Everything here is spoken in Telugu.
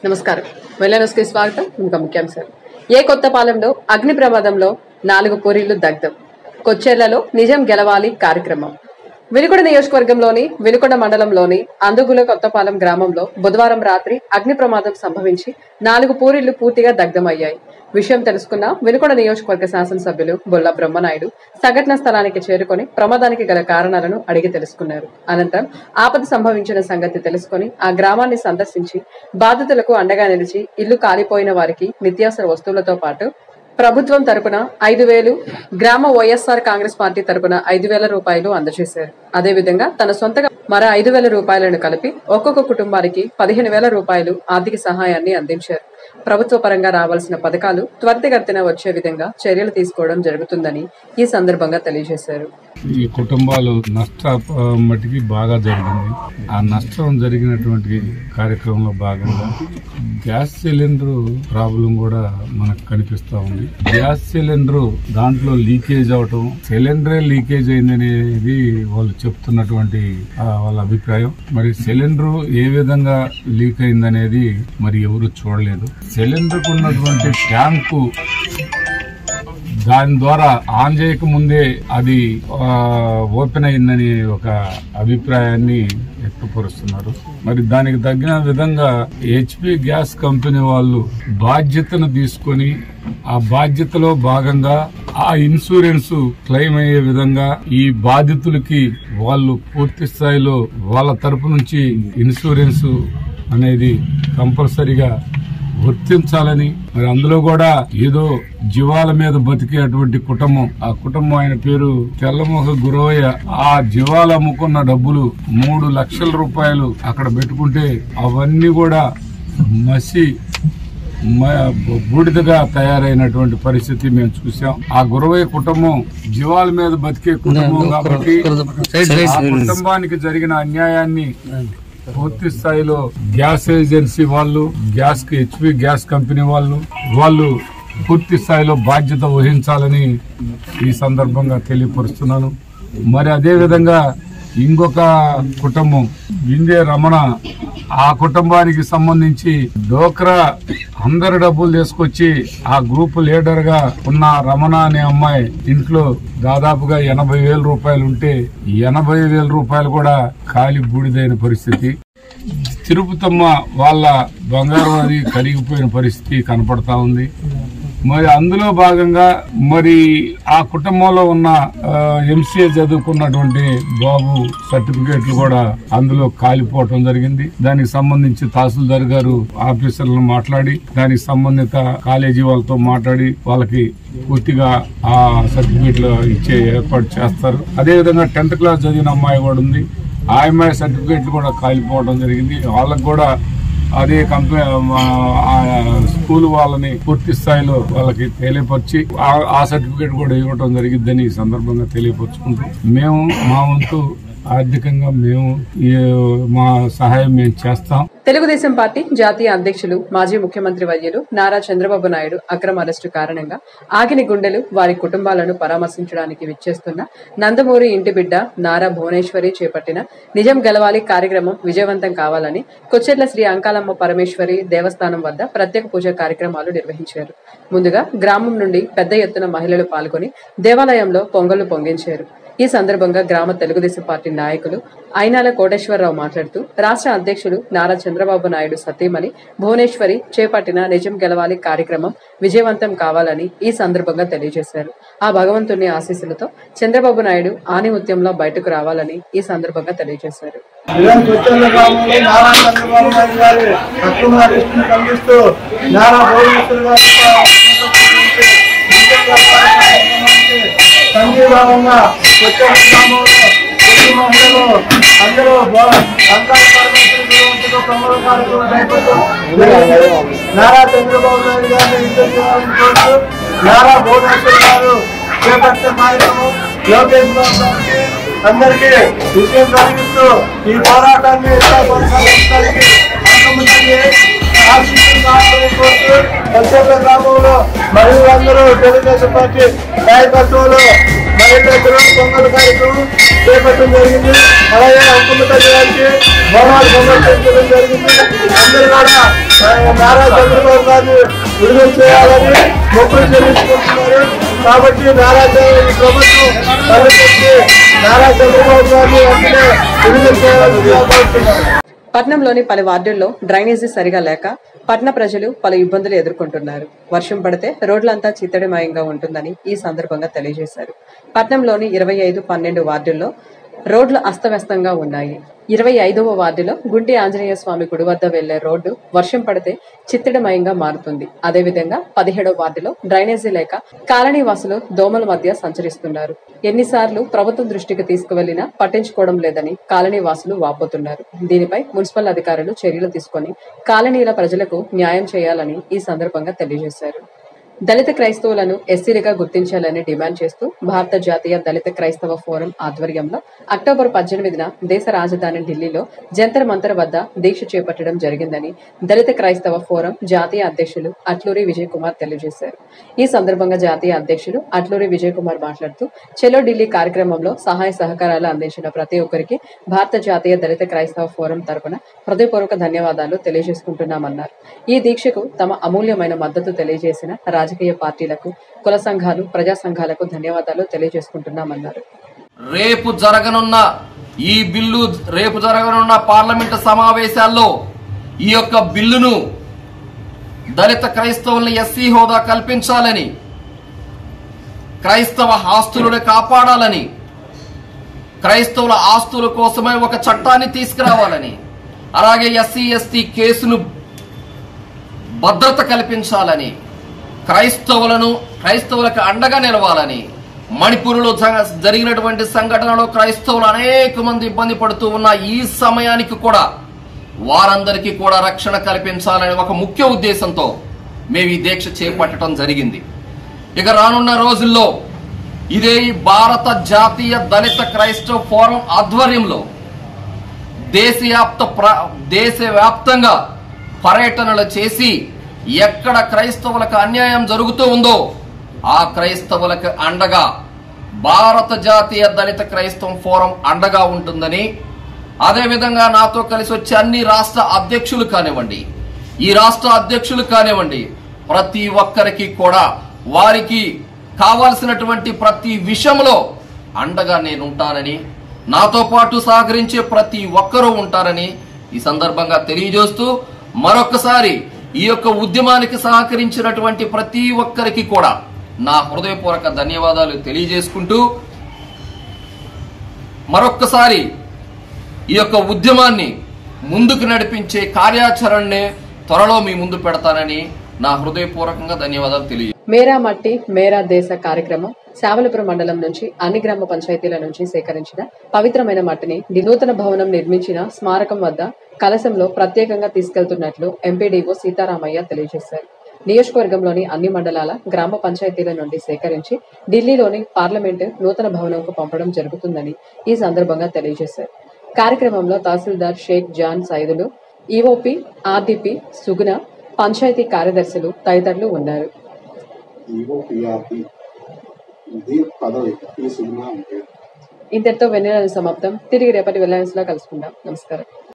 నమస్కారం వెల్లనస్కి స్వాగతం ఇంకా ముఖ్యాంశాలు ఏ కొత్త పాలెంలో అగ్ని ప్రమాదంలో నాలుగు పూరీలు దగ్ధం కొచ్చేర్లలో నిజం గెలవాలి కార్యక్రమం వినుకొండ నియోజకవర్గంలోని వినుకొండ మండలంలోని అందుగుల కొత్తపాలెం గ్రామంలో బుధవారం రాత్రి అగ్ని ప్రమాదం సంభవించి నాలుగు పూరీళ్లు పూర్తిగా దగ్ధమయ్యాయి విషయం తెలుసుకున్న వినుకొండ నియోజకవర్గ శాసనసభ్యులు బొల్ల బ్రహ్మనాయుడు సంఘటన స్థలానికి చేరుకొని ప్రమాదానికి గల కారణాలను అడిగి తెలుసుకున్నారు అనంతరం ఆపద సంభవించిన సంగతి తెలుసుకొని ఆ గ్రామాన్ని సందర్శించి బాధితులకు అండగా నిలిచి ఇల్లు కాలిపోయిన వారికి నిత్యావసర వస్తువులతో పాటు ప్రభుత్వం తరపున ఐదు వేలు గ్రామ వైఎస్ఆర్ కాంగ్రెస్ పార్టీ తరపున ఐదు వేల రూపాయలు అందజేశారు అదేవిధంగా తన సొంతగా మరో ఐదు వేల రూపాయలను కలిపి ఒక్కొక్క కుటుంబానికి పదిహేను వేల రూపాయలు ఆర్థిక సహాయాన్ని అందించారు ప్రభుత్వ పరంగా రావాల్సిన పథకాలు త్వరితగతిన వచ్చే విధంగా చర్యలు తీసుకోవడం జరుగుతుందని ఈ సందర్భంగా తెలియజేశారు ఈ కుటుంబాలు నష్ట ఆ, మట్టికి బాగా జరిగింది ఆ నష్టం జరిగినటువంటి కార్యక్రమంలో భాగంగా గ్యాస్ సిలిండర్ ప్రాబ్లం కూడా మనకు కనిపిస్తా ఉంది గ్యాస్ సిలిండర్ దాంట్లో లీకేజ్ అవటం సిలిండరే లీకేజ్ అయిందనేది వాళ్ళు చెప్తున్నటువంటి ఆ, వాళ్ళ అభిప్రాయం మరి సిలిండర్ ఏ విధంగా లీక్ అయిందనేది మరి ఎవరు చూడలేదు సిలిండర్ ఉన్నటువంటి ట్యాంకు దాని ద్వారా ఆన్ చేయక ముందే అది ఆ, ఓపెన్ అయిందని ఒక అభిప్రాయాన్ని వ్యక్తపరుస్తున్నారు మరి దానికి తగిన విధంగా హెచ్పి గ్యాస్ కంపెనీ వాళ్ళు బాధ్యతను తీసుకొని ఆ బాధ్యతలో భాగంగా ఆ ఇన్సూరెన్స్ క్లెయిమ్ అయ్యే విధంగా ఈ బాధితులకి వాళ్ళు పూర్తి స్థాయిలో వాళ్ళ తరపు నుంచి ఇన్సూరెన్స్ అనేది కంపల్సరిగా వర్తించాలని మరి అందులో కూడా ఏదో జీవాల మీద బతికేటువంటి కుటుంబం ఆ కుటుంబం ఆయన పేరు తెల్లమొహ గురవయ్య ఆ జీవాలు అమ్ముకున్న డబ్బులు మూడు లక్షల రూపాయలు అక్కడ పెట్టుకుంటే అవన్నీ కూడా మసి మ- బూడిదగా తయారైనటువంటి పరిస్థితి మేము చూసాం ఆ గురవయ్య కుటుంబం జీవాల మీద బతికే కుటుంబం కాబట్టి ఆ కుటుంబానికి జరిగిన అన్యాయాన్ని పూర్తి స్థాయిలో గ్యాస్ ఏజెన్సీ వాళ్ళు గ్యాస్ కి హెచ్పి గ్యాస్ కంపెనీ వాళ్ళు వాళ్ళు పూర్తి స్థాయిలో బాధ్యత వహించాలని ఈ సందర్భంగా తెలియపరుస్తున్నాను మరి అదే విధంగా ఇంకొక కుటుంబం విందే రమణ ఆ కుటుంబానికి సంబంధించి డోక్రా అందరి డబ్బులు తీసుకొచ్చి ఆ గ్రూప్ లీడర్ గా ఉన్న రమణ అనే అమ్మాయి ఇంట్లో దాదాపుగా ఎనభై వేల రూపాయలు ఉంటే ఎనభై వేల రూపాయలు కూడా ఖాళీ బూడిదైన పరిస్థితి తిరుపతమ్మ వాళ్ళ బంగారం అది కరిగిపోయిన పరిస్థితి కనపడతా ఉంది మరి అందులో భాగంగా మరి ఆ కుటుంబంలో ఉన్న ఎంసీఏ చదువుకున్నటువంటి బాబు సర్టిఫికేట్లు కూడా అందులో కాలిపోవటం జరిగింది దానికి సంబంధించి తహసీల్దార్ గారు ఆఫీసర్లను మాట్లాడి దానికి సంబంధిత కాలేజీ వాళ్ళతో మాట్లాడి వాళ్ళకి పూర్తిగా ఆ సర్టిఫికేట్లు ఇచ్చే ఏర్పాటు చేస్తారు అదే విధంగా టెన్త్ క్లాస్ చదివిన అమ్మాయి కూడా ఉంది ఆ అమ్మాయి సర్టిఫికేట్లు కూడా కాలిపోవడం జరిగింది వాళ్ళకు కూడా అదే కంపెనీ ఆ స్కూల్ వాళ్ళని పూర్తి స్థాయిలో వాళ్ళకి తెలియపరిచి ఆ- ఆ సర్టిఫికేట్ కూడా ఇవ్వడం జరిగిద్దని ఈ సందర్భంగా తెలియపరుచుకుంటూ మేము మా వంతు ఆర్థికంగా మేము ఈ మా సహాయం మేము చేస్తాం తెలుగుదేశం పార్టీ జాతీయ అధ్యక్షులు మాజీ ముఖ్యమంత్రి వర్యులు నారా చంద్రబాబు నాయుడు అక్రమ అరెస్టు కారణంగా ఆగిని గుండెలు వారి కుటుంబాలను పరామర్శించడానికి విచ్చేస్తున్న నందమూరి ఇంటి బిడ్డ నారా భువనేశ్వరి చేపట్టిన నిజం గెలవాలి కార్యక్రమం విజయవంతం కావాలని కొచ్చెర్ల శ్రీ అంకాలమ్మ పరమేశ్వరి దేవస్థానం వద్ద ప్రత్యేక పూజ కార్యక్రమాలు నిర్వహించారు ముందుగా గ్రామం నుండి పెద్ద ఎత్తున మహిళలు పాల్గొని దేవాలయంలో పొంగళ్లు పొంగించారు ఈ సందర్భంగా గ్రామ తెలుగుదేశం పార్టీ నాయకులు అయినాల కోటేశ్వరరావు మాట్లాడుతూ రాష్ట్ర అధ్యక్షులు నారా చంద్రబాబు నాయుడు సతీమణి భువనేశ్వరి చేపట్టిన నిజం గెలవాలి కార్యక్రమం విజయవంతం కావాలని ఈ సందర్భంగా తెలియజేశారు ఆ భగవంతుని ఆశీస్సులతో చంద్రబాబు నాయుడు ఆనిముత్యంలో బయటకు రావాలని ఈ సందర్భంగా తెలియజేశారు జగన్ కొత్తల గ్రామంలో నారా చంద్రబాబు నాయుడు గారి అక్రమ అరెస్టును ఖండిస్తూ నారా భువనేశ్వర్ గారి సంఘీభావంగా కొత్తల గ్రామంలో ప్రతి మహిళలు అందరూ సంఘాల పరమేశ్వరి గురువంతులు ప్రముఖ కార్యక్రమం చేపట్టు నారా చంద్రబాబు నాయుడు గారిని విద్యుత్ కోరుతూ నారా భువనేశ్వర్ గారు చేపట్టే కార్యక్రమం లోకేష్ బాబు గారికి అందరికీ విజయం కలిగిస్తూ ఈ పోరాటాన్ని ఇంకా కొనసాగించడానికి అంతమంది ఆశీస్సులు కావాలని కోరుతూ ప్రత్యేక గ్రామంలో మహిళలందరూ తెలుగుదేశం పార్టీ నాయకత్వంలో మహిళలందరూ పొంగల్ కార్యక్రమం చేపట్టడం జరిగింది అలాగే అంకుమ్మ తల్లి గారికి బోనాలు సమర్పించడం జరిగింది అందరూ కూడా ఆ, నారా చంద్రబాబు గారిని విడుదల చేయాలని మొక్కులు చెల్లించుకుంటున్నారు కాబట్టి నారా చంద్ర- ప్రభుత్వం తలపెట్టి నారా చంద్రబాబు గారిని వెంటనే విడుదల చేయాలని కోరుతున్నారు పట్నంలోని పలు వార్డుల్లో డ్రైనేజీ సరిగా లేక పట్న ప్రజలు పలు ఇబ్బందులు ఎదుర్కొంటున్నారు వర్షం పడితే రోడ్లంతా చిత్తడిమయంగా ఉంటుందని ఈ సందర్భంగా తెలియజేశారు పట్నంలోని ఇరవై ఐదు పన్నెండు వార్డుల్లో రోడ్లు అస్తవ్యస్తంగా ఉన్నాయి ఇరవై ఐదవ వార్డులో గుంటి ఆంజనేయ స్వామి గుడి వద్ద వెళ్లే రోడ్డు వర్షం పడితే చిత్తడిమయంగా మారుతుంది అదేవిధంగా పదిహేడవ వార్డులో డ్రైనేజీ లేక కాలనీ వాసులు దోమల మధ్య సంచరిస్తున్నారు ఎన్నిసార్లు ప్రభుత్వం దృష్టికి తీసుకువెళ్లినా పట్టించుకోవడం లేదని కాలనీ వాసులు వాపోతున్నారు దీనిపై మున్సిపల్ అధికారులు చర్యలు తీసుకొని కాలనీల ప్రజలకు న్యాయం చేయాలని ఈ సందర్భంగా తెలియజేశారు దళిత క్రైస్తవులను ఎస్సీలుగా గుర్తించాలని డిమాండ్ చేస్తూ భారత జాతీయ దళిత క్రైస్తవ ఫోరం ఆధ్వర్యంలో అక్టోబర్ పద్దెనిమిదిన దేశ రాజధాని ఢిల్లీలో జంతర్ మంతర్ వద్ద దీక్ష చేపట్టడం జరిగిందని దళిత క్రైస్తవ ఫోరం జాతీయ అధ్యక్షులు అట్లూరి విజయ్ కుమార్ తెలియజేశారు ఈ సందర్భంగా జాతీయ అధ్యక్షులు అట్లూరి విజయ్ కుమార్ మాట్లాడుతూ చెలో ఢిల్లీ కార్యక్రమంలో సహాయ సహకారాలు అందించిన ప్రతి ఒక్కరికి భారత జాతీయ దళిత క్రైస్తవ ఫోరం తరపున హృదయపూర్వక ధన్యవాదాలు తెలియజేసుకుంటున్నామన్నారు ఈ దీక్షకు తమ అమూల్యమైన మద్దతు తెలియజేసిన రాజకీయ పార్టీలకు కుల సంఘాలు ప్రజా సంఘాలకు ధన్యవాదాలు తెలియజేసుకుంటున్నామన్నారు రేపు జరగనున్న ఈ బిల్లు రేపు జరగనున్న పార్లమెంటు సమావేశాల్లో ఈ యొక్క బిల్లును దళిత క్రైస్తవులను ఎస్సీ హోదా కల్పించాలని క్రైస్తవ ఆస్తులను కాపాడాలని క్రైస్తవుల ఆస్తుల కోసమే ఒక చట్టాన్ని తీసుకురావాలని అలాగే ఎస్సీ ఎస్టీ కేసును భద్రత కల్పించాలని క్రైస్తవులను క్రైస్తవులకు అండగా నిలవాలని మణిపూర్లో జ- జరిగినటువంటి సంఘటనలో క్రైస్తవులు అనేక మంది ఇబ్బంది పడుతూ ఉన్న ఈ సమయానికి కూడా వారందరికీ కూడా రక్షణ కల్పించాలని ఒక ముఖ్య ఉద్దేశంతో మేము ఈ దీక్ష చేపట్టడం జరిగింది ఇక రానున్న రోజుల్లో ఇదే ఈ భారత జాతీయ దళిత క్రైస్తవ ఫోరం ఆధ్వర్యంలో దేశవ్యాప్త ప్ర దేశవ్యాప్తంగా పర్యటనలు చేసి ఎక్కడ క్రైస్తవులకు అన్యాయం జరుగుతూ ఉందో ఆ క్రైస్తవులకు అండగా భారత జాతీయ దళిత క్రైస్తవ ఫోరం అండగా ఉంటుందని అదేవిధంగా నాతో కలిసి వచ్చే అన్ని రాష్ట్ర అధ్యక్షులు కానివ్వండి ఈ రాష్ట్ర అధ్యక్షులు కానివ్వండి ప్రతి ఒక్కరికి కూడా వారికి కావాల్సినటువంటి ప్రతి విషయంలో అండగా నేను ఉంటానని నాతో పాటు సహకరించే ప్రతి ఒక్కరూ ఉంటారని ఈ సందర్భంగా తెలియజేస్తూ మరొకసారి ఈ యొక్క ఉద్యమానికి సహకరించినటువంటి ప్రతి ఒక్కరికి కూడా నా హృదయపూర్వక ధన్యవాదాలు తెలియజేసుకుంటూ మరొక్కసారి ఈ యొక్క ఉద్యమాన్ని ముందుకు నడిపించే కార్యాచరణనే త్వరలో మీ ముందు పెడతానని నా హృదయపూర్వకంగా ధన్యవాదాలు తెలియ మేరా మట్టి మేరా దేశ కార్యక్రమం శావలపురం మండలం నుంచి అన్ని గ్రామ పంచాయతీల నుంచి సేకరించిన పవిత్రమైన మట్టిని నూతన భవనం నిర్మించిన స్మారకం వద్ద కలశంలో ప్రత్యేకంగా తీసుకెళ్తున్నట్లు ఎంపీడీఓ సీతారామయ్య తెలియజేశారు నియోజకవర్గంలోని అన్ని మండలాల గ్రామ పంచాయతీల నుండి సేకరించి ఢిల్లీలోని పార్లమెంటు నూతన భవనంకు పంపడం జరుగుతుందని ఈ సందర్భంగా తెలియజేశారు కార్యక్రమంలో తహసీల్దార్ షేక్ జాన్ సైదులు ఈఓపి ఆర్డీపీ సుగుణ పంచాయతీ కార్యదర్శులు తదితరులు ఉన్నారు ఈవో పిఆర్పి ఇది పదవి ఈ సినిమా అంటే ఇంతటితో వెన్నెల సమాప్తం తిరిగి రేపటి వెల్లెన్స్లో కలుసుకుందాం నమస్కారం